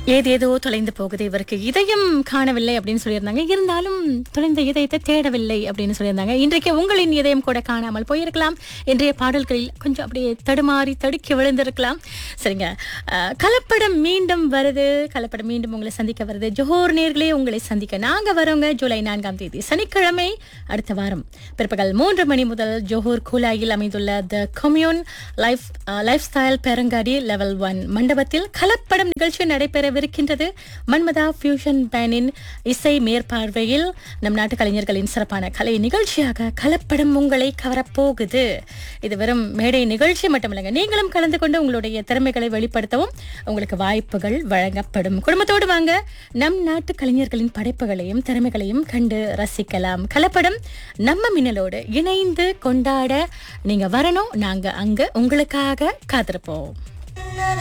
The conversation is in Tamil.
ஏதேதோ தொலைந்து போகுது இவருக்கு இதயம் காணவில்லை அப்படின்னு சொல்லியிருந்தாங்க இருந்தாலும் தொலைந்த இதயத்தை தேடவில்லை அப்படின்னு சொல்லியிருந்தாங்க இன்றைக்கு உங்களின் இதயம் கூட காணாமல் போயிருக்கலாம் இன்றைய பாடல்களில் கொஞ்சம் அப்படியே தடுமாறி தடுக்கி விழுந்திருக்கலாம் சரிங்க அஹ், கலப்படம் மீண்டும் வருது கலப்படம் மீண்டும் உங்களை சந்திக்க வருது ஜோஹர் நேர்களே உங்களை சந்திக்க நாங்க வரோங்க ஜூலை நான்காம் தேதி சனிக்கிழமை அடுத்த வாரம் பிற்பகல் மூன்று மணி முதல் ஜோஹர் கூலாயில் அமைந்துள்ள the commune life life style பெரங்காடி லெவல் ஒன் மண்டபத்தில் கலப்படம் நிகழ்ச்சி நடைபெறவிருக்கின்றது மன்மதா ஃபியூஷன் பேனின் இசை மேற்பார்வையில் நம் நாட்டு கலைஞர்களின் சிறப்பான கலை நிகழ்ச்சியாக கலப்படம் உங்களை கவரப்போகுது இது வெறும் மேடை நிகழ்ச்சி மட்டுமில்லைங்க நீங்களும் கலந்து கொண்டு உங்களுடைய திறமைகளை வெளிப்படுத்தவும் உங்களுக்கு வாய்ப்புகள் வழங்கப்படும் குடும்பத்தோடு வாங்க நம் நாட்டு கலைஞர்களின் படைப்புகளையும் திறமைகளையும் கண்டு ரசிக்கலாம் கலப்படம் நம்ம மின்னலோடு இணைந்து கொண்டாட நீங்க வரணும் நாங்க அங்க உங்களுக்காக காத்திருப்போம்